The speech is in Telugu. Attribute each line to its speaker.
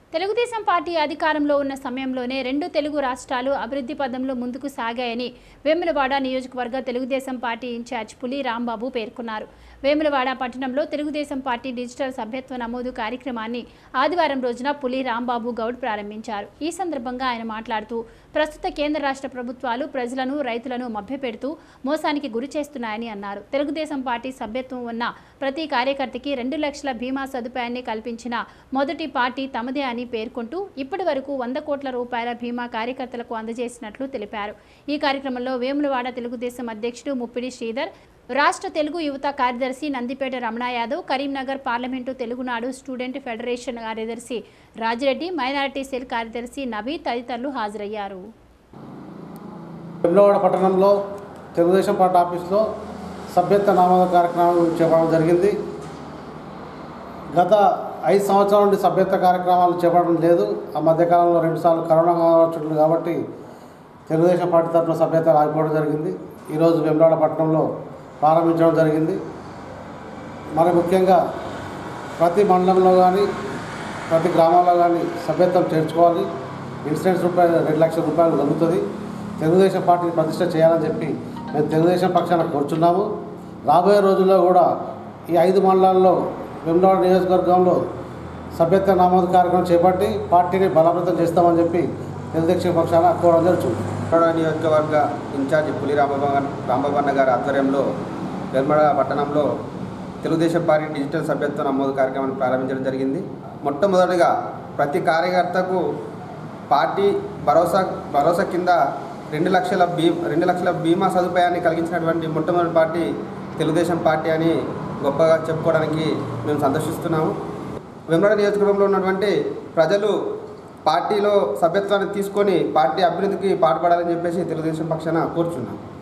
Speaker 1: తెలుగుదేశం పార్టీ అధికారంలో ఉన్న సమయంలోనే రెండు తెలుగు రాష్ట్రాలు అభివృద్ధి పదంలో ముందుకు సాగాయని వేములవాడ నియోజకవర్గ తెలుగుదేశం పార్టీ ఇన్ఛార్జ్ పులి రాంబాబు పేర్కొన్నారు వేములవాడ పట్టణంలో తెలుగుదేశం పార్టీ డిజిటల్ సభ్యత్వ నమోదు కార్యక్రమాన్ని ఆదివారం రోజున పులి రాంబాబు గౌడ్ ప్రారంభించారు ఈ సందర్భంగా ఆయన మాట్లాడుతూ ప్రస్తుత కేంద్ర రాష్ట్ర ప్రభుత్వాలు ప్రజలను రైతులను మభ్యపెడుతూ మోసానికి గురి చేస్తున్నాయని అన్నారు తెలుగుదేశం పార్టీ సభ్యత్వం ఉన్న ప్రతి కార్యకర్తకి రెండు లక్షల బీమా సదుపాయాన్ని కల్పించిన మొదటి పార్టీ తమదే అని పేర్కొంటూ ఇప్పటి వరకు వంద కోట్ల రూపాయల బీమా కార్యకర్తలకు అందజేసినట్లు తెలిపారు ఈ కార్యక్రమంలో వేములవాడ తెలుగుదేశం అధ్యక్షుడు ముప్పిడి శ్రీధర్ రాష్ట్ర తెలుగు యువత కార్యదర్శి Nandipet Ramana Yadav Karimnagar parliament Telugunadu student federation కార్యదర్శి రాజిరెడ్డి మైనారిటీ సెల్ కార్యదర్శి నబీ తదితరులు హాజరయ్యారు
Speaker 2: వెమ్లవాడ పట్టణంలో తెలుగుదేశం పార్టీ ఆఫీస్లో సభ్యత్వ నామోద కార్యక్రమం చేపట్టడం జరిగింది గత ఐదు సంవత్సరాల నుండి సభ్యత్వ కార్యక్రమాలు చేపట్టడం లేదు ఆ మధ్యకాలంలో రెండుసార్లు కరోనా వచ్చింది కాబట్టి తెలుగుదేశం పార్టీ తరఫున సభ్యత ఆగిపోవడం జరిగింది ఈరోజు వెమ్లవాడ పట్టణంలో ప్రారంభించడం జరిగింది మరి ముఖ్యంగా ప్రతి మండలంలో కానీ ప్రతి గ్రామాల్లో కానీ సభ్యత్వం చేర్చుకోవాలి ఇన్సూరెన్స్ రూపాయలు రెండు లక్షల రూపాయలు దొరుకుతుంది తెలుగుదేశం పార్టీని ప్రతిష్ట చేయాలని చెప్పి మేము తెలుగుదేశం పక్షాన కోరుచున్నాము రాబోయే రోజుల్లో కూడా ఈ ఐదు మండలాల్లో వెమ్లవాడ నియోజకవర్గంలో సభ్యత్వ నమోదు కార్యక్రమం చేపట్టి పార్టీని బలోపేతం చేస్తామని చెప్పి తెలుగుదేశం పక్షాన కోరడం జరుగుతుంది
Speaker 3: వెల్మడ నియోజకవర్గ ఇన్ఛార్జి పులి రాంబాబు రాంబాబన్న గారి ఆధ్వర్యంలో వెల్మడ పట్టణంలో తెలుగుదేశం పార్టీ డిజిటల్ సభ్యత్వ నమోదు కార్యక్రమాన్ని ప్రారంభించడం జరిగింది మొట్టమొదటిగా ప్రతి కార్యకర్తకు పార్టీ భరోసా భరోసా కింద రెండు లక్షల బీ రెండు లక్షల బీమా సదుపాయాన్ని కలిగించినటువంటి మొట్టమొదటి పార్టీ తెలుగుదేశం పార్టీ అని గొప్పగా చెప్పుకోవడానికి మేము సంతోషిస్తున్నాము వెంబడ నియోజకవర్గంలో ఉన్నటువంటి ప్రజలు పార్టీలో సభ్యత్వాన్ని తీసుకొని పార్టీ అభివృద్ధికి పాటుపడాలని చెప్పేసి తెలుగుదేశం పక్షాన కోరుచున్నాం